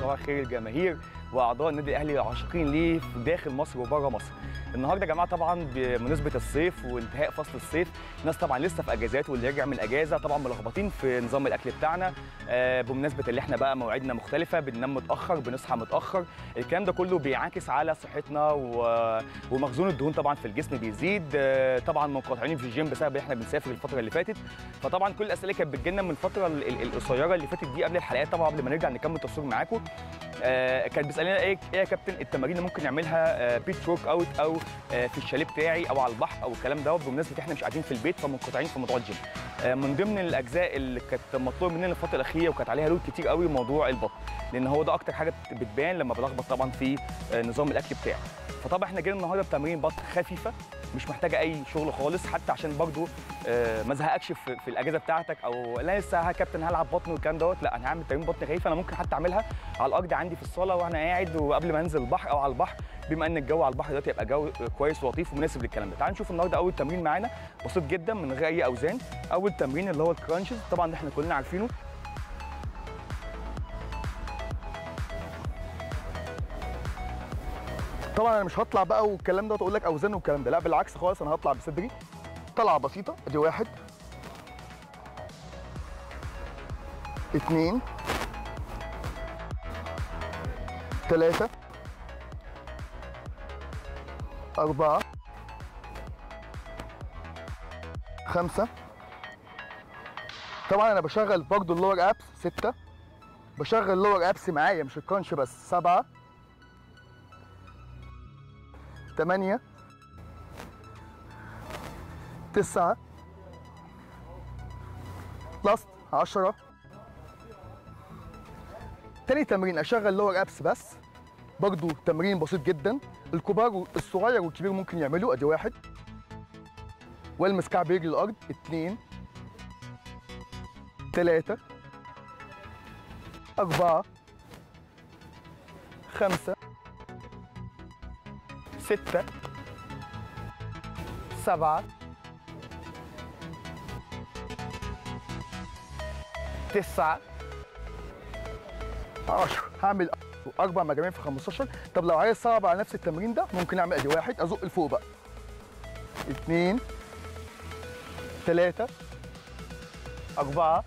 صباح الخير الجماهير واعضاء النادي الاهلي العاشقين ليه في داخل مصر وبره مصر النهارده يا جماعه طبعا بمناسبه الصيف وانتهاء فصل الصيف الناس طبعا لسه في اجازات واللي راجع من الاجازه طبعا ملخبطين في نظام الاكل بتاعنا آه، بمناسبه اللي احنا بقى مواعيدنا مختلفه بننام متاخر بنصحى متاخر الكلام ده كله بيعاكس على صحتنا و- ومخزون الدهون طبعا في الجسم بيزيد آه، طبعا منقطعين في الجيم بسبب ان احنا بنسافر الفتره اللي فاتت فطبعا كل الاسئله كانت بتجيلنا من الفتره ال- ال- القصيره اللي فاتت دي قبل الحلقات طبعا قبل ما نرجع نكمل تصوير معاكم آه، كانت بتسالنا ايه ايه يا كابتن التمارين اللي ممكن نعملها بيت ورك اوت او آه، في الشاليه بتاعي او على البحر او الكلام دوت بمناسبه احنا مش قاعدين في البيت فمنقطعين في موضوع الجيم آه، من ضمن الاجزاء اللي كانت مطلوب مننا الفتره الاخيره وكانت عليها لود كتير قوي موضوع البطن لان هو ده اكتر حاجه بتبان لما بلخبط طبعا في آه، نظام الاكل بتاعي فطبعا احنا جينا النهارده بتمارين بطن خفيفه مش محتاجه اي شغل خالص حتى عشان برضو آه، ما ازهقكش في, في الاجازه بتاعتك او لا لسه ها كابتن هلعب بطن والكلام دوت لا انا هعمل تمارين بطن خفيفه انا ممكن حتى اعملها على الارض عندي في الصاله وانا قاعد وقبل ما انزل البحر او على البحر بما ان الجو على البحر دلوقتي يبقى جو كويس ولطيف ومناسب للكلام ده تعال نشوف النهارده اول تمرين معانا بسيط جدا من غير اي اوزان اول تمرين اللي هو الكرانشز طبعا ده احنا كلنا عارفينه طبعا انا مش هطلع بقى والكلام ده واقول لك اوزان والكلام ده لا بالعكس خالص انا هطلع بصدري طلعه بسيطه ادي واحد اتنين تلاتة أربعة خمسة طبعا أنا بشغل برضو اللور أبس ستة بشغل اللور أبس معايا مش الكرانش بس سبعة تمانية تسعة لاست عشرة تاني تمرين اشغل لور ابس بس برضو تمرين بسيط جدا الكبار الصغير والكبير ممكن يعملوا ادي واحد والمس كعب رجل الارض اتنين تلاتة أربعة خمسة ستة سبعة تسعة 10 هعمل اربع مجاميع في 15 طب لو عايز صعب على نفس التمرين ده ممكن اعمل ادي واحد ازق لفوق بقى اثنين ثلاثة أربعة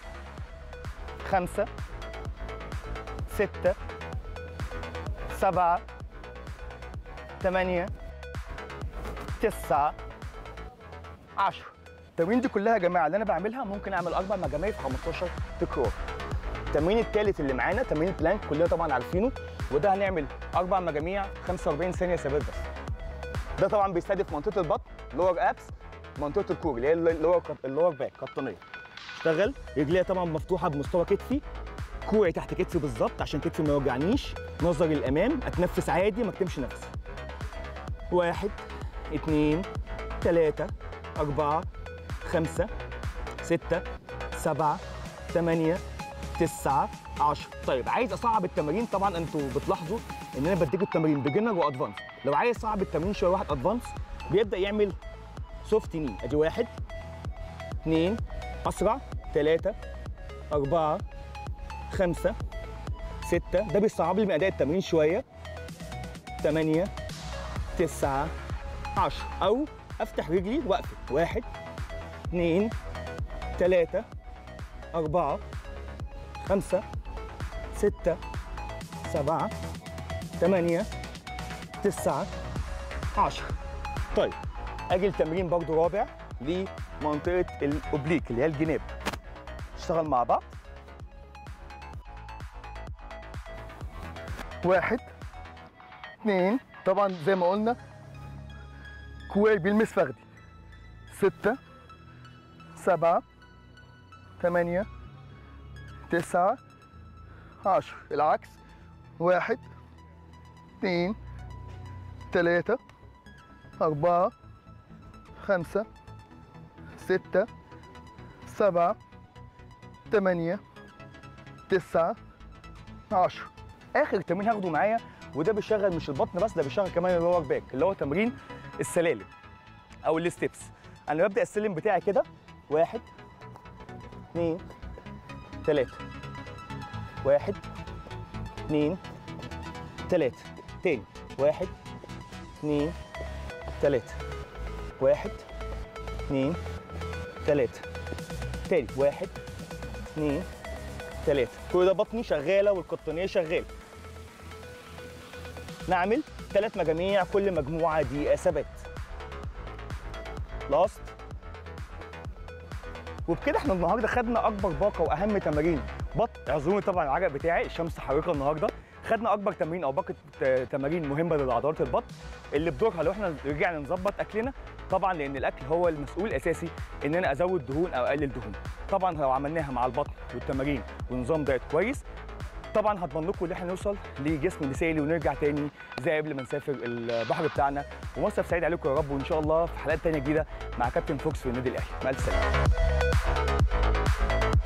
خمسة ستة سبعة ثمانية تسعة عشرة التمارين دي كلها يا جماعة اللي أنا بعملها ممكن أعمل أربع مجاميع في 15 تكرار التمرين الثالث اللي معانا تمرين البلانك كلنا طبعا عارفينه وده هنعمل اربع مجاميع 45 ثانيه ثابت بس ده طبعا بيستهدف منطقه البطن لور ابس منطقه الكور اللي هي اللور اللور باك قطنيه اشتغل رجليا طبعا مفتوحه بمستوى كتفي كوعي تحت كتفي بالظبط عشان كتفي ما يوجعنيش نظري للامام اتنفس عادي ما اكتمش نفس واحد اتنين تلاتة أربعة خمسة ستة سبعة ثمانية تسعة 10 طيب عايز اصعب التمارين طبعا انتوا بتلاحظوا ان انا بديكوا التمارين بيجنر وادفانس لو عايز اصعب التمارين شويه واحد ادفانس بيبدا يعمل سوفت ني ادي واحد اثنين اسرع ثلاثة أربعة خمسة ستة ده بيصعب لي من أداء التمرين شوية ثمانية تسعة عشرة أو أفتح رجلي وأقفل واحد اثنين ثلاثة أربعة خمسة ستة سبعة ثمانية تسعة عشرة طيب أجي التمرين برضو رابع لمنطقة الأوبليك اللي هي الجناب نشتغل مع بعض واحد اثنين طبعا زي ما قلنا كوعي بيلمس فخدي ستة سبعة ثمانية تسعة عشر العكس واحد اثنين ثلاثة أربعة خمسة ستة سبعة ثمانية تسعة عشر آخر تمرين هاخده معايا وده بيشغل مش البطن بس ده بيشغل كمان اللور باك اللي هو تمرين السلالم أو الستبس أنا ببدأ السلم بتاعي كده واحد اثنين ثلاثة واحد اتنين تلاتة تاني واحد اتنين تلاتة واحد اتنين تلاتة تاني واحد اتنين تلاتة كل ده بطني شغالة والقطنية شغالة نعمل ثلاث مجاميع كل مجموعة دقيقة ثبات لاست وبكده احنا النهارده خدنا اكبر باقه واهم تمارين بطن اعذروني طبعا العرق بتاعي الشمس حارقه النهارده خدنا اكبر تمرين او باقه ت- تمارين مهمه لعضلات البطن اللي بدورها لو احنا رجعنا نظبط اكلنا طبعا لان الاكل هو المسؤول الاساسي ان انا ازود دهون او اقلل دهون طبعا لو عملناها مع البطن والتمارين ونظام دايت كويس طبعا هضمن لكم ان احنا نوصل لجسم مثالي ونرجع تاني زي قبل ما نسافر البحر بتاعنا ومصيف سعيد عليكم يا رب وان شاء الله في حلقات تانيه جديده مع كابتن فوكس في النادي الاهلي مع الف سلامه